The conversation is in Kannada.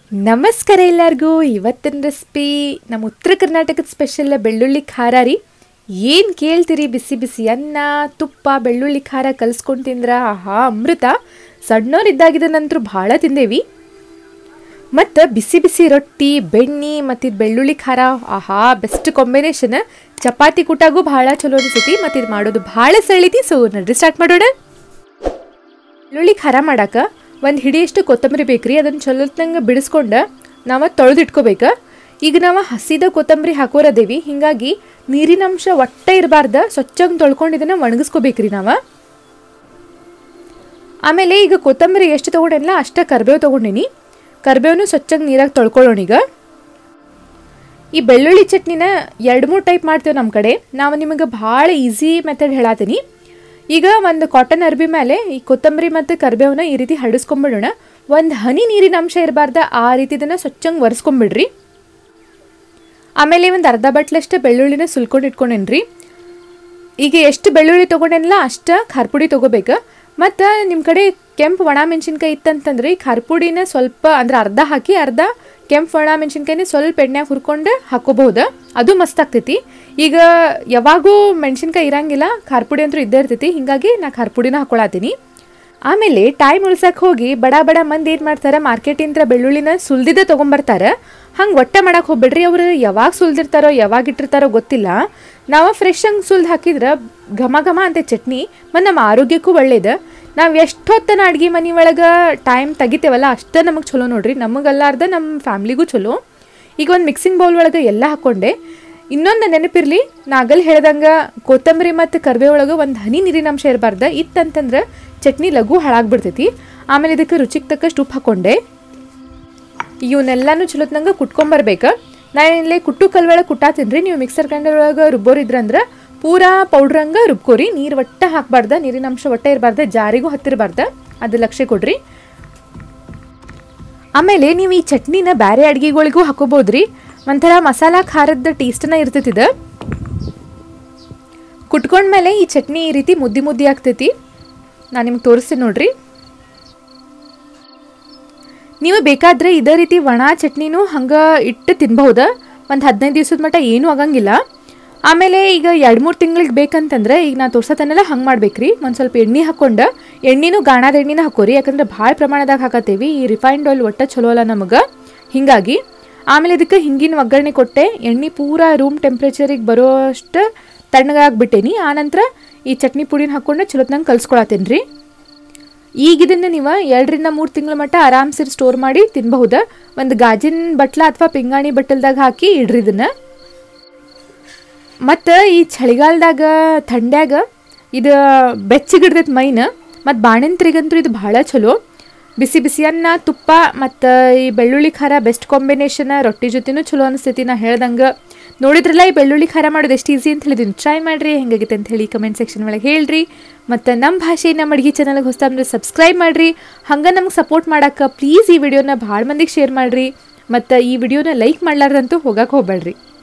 ನಮಸ್ಕಾರ ಎಲ್ಲರಿಗೂ ಇವತ್ತಿನ ರೆಸಿಪಿ ನಮ್ಮ ಉತ್ತರ ಕರ್ನಾಟಕದ ಸ್ಪೆಷಲ್ ಬೆಳ್ಳುಳ್ಳಿ ಖಾರ ರೀ ಏನು ಕೇಳ್ತೀರಿ ಬಿಸಿ ಬಿಸಿ ಅನ್ನ ತುಪ್ಪ ಬೆಳ್ಳುಳ್ಳಿ ಖಾರ ಕಲಿಸ್ಕೊಂಡು ತಿಂದ್ರ ಆಹಾ ಅಮೃತ ಸಣ್ಣೋರಿದ್ದಾಗಿದ್ದ ನಂತರ ಭಾಳ ತಿಂದೇವಿ ಮತ್ತು ಬಿಸಿ ಬಿಸಿ ರೊಟ್ಟಿ ಬೆಣ್ಣೆ ಮತ್ತು ಇದು ಬೆಳ್ಳುಳ್ಳಿ ಖಾರ ಆಹಾ ಬೆಸ್ಟ್ ಕಾಂಬಿನೇಷನ್ ಚಪಾತಿ ಕೂಟಾಗೂ ಭಾಳ ಚಲೋ ಅನಿಸ್ತೈತಿ ಮತ್ತು ಇದು ಮಾಡೋದು ಭಾಳ ಸಳಿತಿ ಸೊ ನಡ್ರಿ ಸ್ಟಾರ್ಟ್ ಮಾಡೋಣ ಬೆಳ್ಳುಳ್ಳಿ ಖಾರ ಮಾಡಕ್ಕೆ ಒಂದು ಹಿಡಿಯಷ್ಟು ಕೊತ್ತಂಬರಿ ಬೇಕ್ರಿ ಅದನ್ನು ಚಲೋತ್ನಂಗೆ ಬಿಡಿಸ್ಕೊಂಡು ನಾವು ತೊಳೆದು ಇಟ್ಕೋಬೇಕು ಈಗ ನಾವು ಹಸಿದ ಕೊತ್ತಂಬರಿ ಹಾಕೋರದೇವಿ ಹಿಂಗಾಗಿ ನೀರಿನ ಅಂಶ ಒಟ್ಟ ಇರಬಾರ್ದ ಸ್ವಚ್ಛಂಗೆ ತೊಳ್ಕೊಂಡು ಇದನ್ನು ಒಣಗಿಸ್ಕೋಬೇಕ್ರಿ ನಾವು ಆಮೇಲೆ ಈಗ ಕೊತ್ತಂಬರಿ ಎಷ್ಟು ತೊಗೊಂಡೆಲ್ಲ ಅಷ್ಟೇ ಕರ್ಬೇವು ತೊಗೊಂಡಿನಿ ಕರ್ಬೇವನು ಸ್ವಚ್ಛಂಗೆ ನೀರಾಗಿ ತೊಳ್ಕೊಳ್ಳೋಣ ಈಗ ಈ ಬೆಳ್ಳುಳ್ಳಿ ಚಟ್ನಿನ ಎರಡು ಮೂರು ಟೈಪ್ ಮಾಡ್ತೇವೆ ನಮ್ಮ ಕಡೆ ನಾವು ನಿಮಗೆ ಭಾಳ ಈಸಿ ಮೆಥಡ್ ಹೇಳತ್ತೀನಿ ಈಗ ಒಂದು ಕಾಟನ್ ಅರ್ಬಿ ಮೇಲೆ ಈ ಕೊತ್ತಂಬರಿ ಮತ್ತು ಕರಿಬೇವನ್ನ ಈ ರೀತಿ ಹಡಿಸ್ಕೊಂಬಿಡೋಣ ಒಂದು ಹನಿ ನೀರಿನ ಅಂಶ ಇರಬಾರ್ದ ಆ ರೀತಿ ಇದನ್ನು ಸ್ವಚ್ಛಂಗೆ ಒರೆಸ್ಕೊಂಬಿಡ್ರಿ ಆಮೇಲೆ ಒಂದು ಅರ್ಧ ಬಟ್ಲಷ್ಟು ಬೆಳ್ಳುಳ್ಳಿನ ಸುಲ್ಕೊಂಡು ಇಟ್ಕೊಂಡೇನ್ರಿ ಈಗ ಎಷ್ಟು ಬೆಳ್ಳುಳ್ಳಿ ತೊಗೊಂಡೇನಲ್ಲ ಅಷ್ಟು ಖಾರ ಪುಡಿ ತೊಗೋಬೇಕು ಮತ್ತು ನಿಮ್ಮ ಕಡೆ ಕೆಂಪು ಒಣ ಮೆಣಸಿನ್ಕಾಯಿ ಇತ್ತಂತಂದ್ರೆ ಈ ಖಾರ ಪುಡಿನ ಸ್ವಲ್ಪ ಅಂದ್ರೆ ಅರ್ಧ ಹಾಕಿ ಅರ್ಧ ಕೆಂಪು ಒಣ ಮೆಣಸಿನ್ಕಾಯಿನ ಸ್ವಲ್ಪ ಎಣ್ಣೆಗೆ ಹುರ್ಕೊಂಡು ಹಾಕೋಬಹುದು ಅದು ಮಸ್ತ್ ಆಗ್ತೈತಿ ಈಗ ಯಾವಾಗೂ ಮೆಣಸಿನ್ಕಾಯಿ ಇರಂಗಿಲ್ಲ ಖಾರ ಪುಡಿ ಅಂತೂ ಇದ್ದೇ ಇರ್ತೈತಿ ಹಿಂಗಾಗಿ ನಾ ಖಾರ ಪುಡಿನ ಹಾಕೊಳತ್ತೀನಿ ಆಮೇಲೆ ಟೈಮ್ ಉಳ್ಸಕ್ಕೆ ಹೋಗಿ ಬಡ ಬಡ ಮಂದಿ ಏನು ಮಾಡ್ತಾರೆ ಮಾರ್ಕೆಟಿಂದ ಬೆಳ್ಳುಳ್ಳಿನ ಸುಲ್ದಿದ್ದ ತೊಗೊಂಬರ್ತಾರೆ ಹಂಗೆ ಒಟ್ಟೆ ಮಾಡಕ್ಕೆ ಹೋಗ್ಬೇಡ್ರಿ ಅವರು ಯಾವಾಗ ಸುಲ್ದಿರ್ತಾರೋ ಯಾವಾಗ ಇಟ್ಟಿರ್ತಾರೋ ಗೊತ್ತಿಲ್ಲ ನಾವು ಫ್ರೆಶ್ ಹಂಗೆ ಸುಲ್ದು ಹಾಕಿದ್ರೆ ಘಮ ಘಮ ಅಂತ ಚಟ್ನಿ ಮತ್ತು ನಮ್ಮ ಆರೋಗ್ಯಕ್ಕೂ ಒಳ್ಳೇದು ನಾವು ಎಷ್ಟೊತ್ತನ ಅಡ್ಗೆ ಮನೆ ಒಳಗೆ ಟೈಮ್ ತೆಗಿತೇವಲ್ಲ ಅಷ್ಟೇ ನಮಗೆ ಚಲೋ ನೋಡ್ರಿ ನಮಗಲ್ಲಾರ್ದ ನಮ್ಮ ಫ್ಯಾಮ್ಲಿಗೂ ಚಲೋ ಈಗ ಒಂದು ಮಿಕ್ಸಿಂಗ್ ಬೌಲ್ ಒಳಗೆ ಎಲ್ಲ ಹಾಕ್ಕೊಂಡೆ ಇನ್ನೊಂದು ನೆನಪಿರಲಿ ನಾಗಲ್ ಹೇಳ್ದಂಗೆ ಕೊತ್ತಂಬರಿ ಮತ್ತು ಕರ್ಬೇ ಒಳಗೆ ಒಂದು ಹನಿ ನೀರಿನ ಅಂಶ ಇರಬಾರ್ದು ಇತ್ತಂತಂದ್ರೆ ಚಟ್ನಿ ಲಘು ಹಾಳಾಗ್ಬಿಡ್ತೈತಿ ಆಮೇಲೆ ಇದಕ್ಕೆ ರುಚಿಗೆ ತಕ್ಕಷ್ಟು ಉಪ್ಪು ಹಾಕ್ಕೊಂಡೆ ಇವನ್ನೆಲ್ಲನೂ ಚಲೋತ್ನಂಗೆ ಕುಟ್ಕೊಂಬರ್ಬೇಕು ನಾನು ಇಲ್ಲೇ ಕುಟ್ಟು ಕಲ್ವೊಳಗೆ ಕುಟ್ಟಾತೀನಿ ರೀ ನೀವು ಮಿಕ್ಸರ್ ಗ್ರೈಂಡರ್ ಒಳಗೆ ರುಬ್ಬೋರಿದ್ರಂದ್ರೆ ಪೂರಾ ಪೌಡ್ರಂಗೆ ರುಬ್ಕೋರಿ ನೀರು ಒಟ್ಟ ಹಾಕ್ಬಾರ್ದ ನೀರಿನ ಅಂಶ ಒಟ್ಟ ಇರಬಾರ್ದ ಜಾರಿಗೂ ಹತ್ತಿರಬಾರ್ದ ಅದು ಲಕ್ಷ್ಯ ಕೊಡ್ರಿ ಆಮೇಲೆ ನೀವು ಈ ಚಟ್ನಿನ ಬೇರೆ ಅಡುಗೆಗಳಿಗೂ ಹಾಕೋಬೋದ್ರಿ ಒಂಥರ ಮಸಾಲ ಖಾರದ ಟೇಸ್ಟನ್ನ ಇರ್ತೈತಿದ ಕುಟ್ಕೊಂಡ್ಮೇಲೆ ಈ ಚಟ್ನಿ ಈ ರೀತಿ ಮುದ್ದಿ ಮುದ್ದಿ ಆಗ್ತೈತಿ ನಾನು ನಿಮ್ಗೆ ತೋರಿಸ್ತೀನಿ ನೋಡ್ರಿ ನೀವು ಬೇಕಾದ್ರೆ ಇದೇ ರೀತಿ ಒಣ ಚಟ್ನಿನೂ ಹಂಗೆ ಇಟ್ಟು ತಿನ್ಬಹುದ ಒಂದು ಹದಿನೈದು ದಿವ್ಸದ ಮಟ್ಟ ಏನೂ ಆಗಂಗಿಲ್ಲ ಆಮೇಲೆ ಈಗ ಎರಡು ಮೂರು ತಿಂಗಳಿಗೆ ಬೇಕಂತಂದ್ರೆ ಈಗ ನಾ ತೋರ್ಸತನ್ನೆಲ್ಲ ಹಂಗೆ ಮಾಡ್ಬೇಕ್ರಿ ಒಂದು ಸ್ವಲ್ಪ ಎಣ್ಣೆ ಹಾಕ್ಕೊಂಡು ಎಣ್ಣೆನೂ ಗಾಣದ ಎಣ್ಣೆನ ಹಾಕೋರಿ ಯಾಕಂದ್ರೆ ಭಾಳ ಪ್ರಮಾಣದಾಗ ಹಾಕತ್ತೇವಿ ಈ ರಿಫೈನ್ಡ್ ಆಯಿಲ್ ಒಟ್ಟ ಚಲೋ ಅಲ್ಲ ನಮಗೆ ಹಿಂಗಾಗಿ ಆಮೇಲೆ ಇದಕ್ಕೆ ಹಿಂಗಿನ ಒಗ್ಗರಣೆ ಕೊಟ್ಟೆ ಎಣ್ಣೆ ಪೂರಾ ರೂಮ್ ಟೆಂಪ್ರೇಚರಿಗೆ ಬರೋ ಅಷ್ಟು ತಣ್ಣಗಾಗ್ಬಿಟ್ಟೇನಿ ಆನಂತರ ಈ ಚಟ್ನಿ ಪುಡಿನ ಹಾಕ್ಕೊಂಡು ಚಲೋತ್ನಂಗೆ ಕಲ್ಸ್ಕೊಳತ್ತೇನೆ ರೀ ಈಗ ಇದನ್ನು ನೀವು ಎರಡರಿಂದ ಮೂರು ತಿಂಗಳ ಮಟ್ಟ ಆರಾಮ್ಸರಿ ಸ್ಟೋರ್ ಮಾಡಿ ತಿನ್ಬಹುದ ಒಂದು ಗಾಜಿನ ಬಟ್ಲ ಅಥವಾ ಪಿಂಗಾಣಿ ಬಟ್ಟಲ್ದಾಗ ಹಾಕಿ ಇಡ್ರಿ ಇದನ್ನು ಮತ್ತು ಈ ಚಳಿಗಾಲದಾಗ ಥಂಡ್ಯಾಗ ಇದು ಬೆಚ್ಚಗಿಡ್ದೈತೆ ಮೈನ ಮತ್ತು ಬಾಣಂತ್ರಿಗಂತೂ ಇದು ಭಾಳ ಚಲೋ ಬಿಸಿ ಬಿಸಿ ಅನ್ನ ತುಪ್ಪ ಮತ್ತು ಈ ಬೆಳ್ಳುಳ್ಳಿ ಖಾರ ಬೆಸ್ಟ್ ಕಾಂಬಿನೇಷನ್ ರೊಟ್ಟಿ ಜೊತೆನೂ ಚಲೋ ಅನಿಸ್ತೈತಿ ನಾ ಹೇಳ್ದಂಗೆ ನೋಡಿದ್ರಲ್ಲ ಈ ಬೆಳ್ಳುಳ್ಳಿ ಖಾರ ಮಾಡೋದು ಎಷ್ಟು ಈಸಿ ಅಂತ ಹೇಳಿದ್ದೀನಿ ಟ್ರೈ ಮಾಡಿರಿ ಹೆಂಗಾಗಿತ್ತು ಅಂತ ಹೇಳಿ ಕಮೆಂಟ್ ಸೆಕ್ಷನ್ ಒಳಗೆ ಹೇಳ್ರಿ ಮತ್ತು ನಮ್ಮ ಭಾಷೆ ನಮ್ಮ ಅಡುಗೆ ಚಾನಲ್ಗೆ ಹೊಸ ಸಬ್ಸ್ಕ್ರೈಬ್ ಮಾಡಿರಿ ಹಂಗೆ ನಮ್ಗೆ ಸಪೋರ್ಟ್ ಮಾಡಕ್ಕೆ ಪ್ಲೀಸ್ ಈ ವಿಡಿಯೋನ ಭಾಳ ಮಂದಿಗೆ ಶೇರ್ ಮಾಡಿರಿ ಮತ್ತು ಈ ವಿಡಿಯೋನ ಲೈಕ್ ಮಾಡ್ಲಾರ್ದಂತೂ ಹೋಗಕ್ಕೆ ಹೋಗ್ಬೇಡ್ರಿ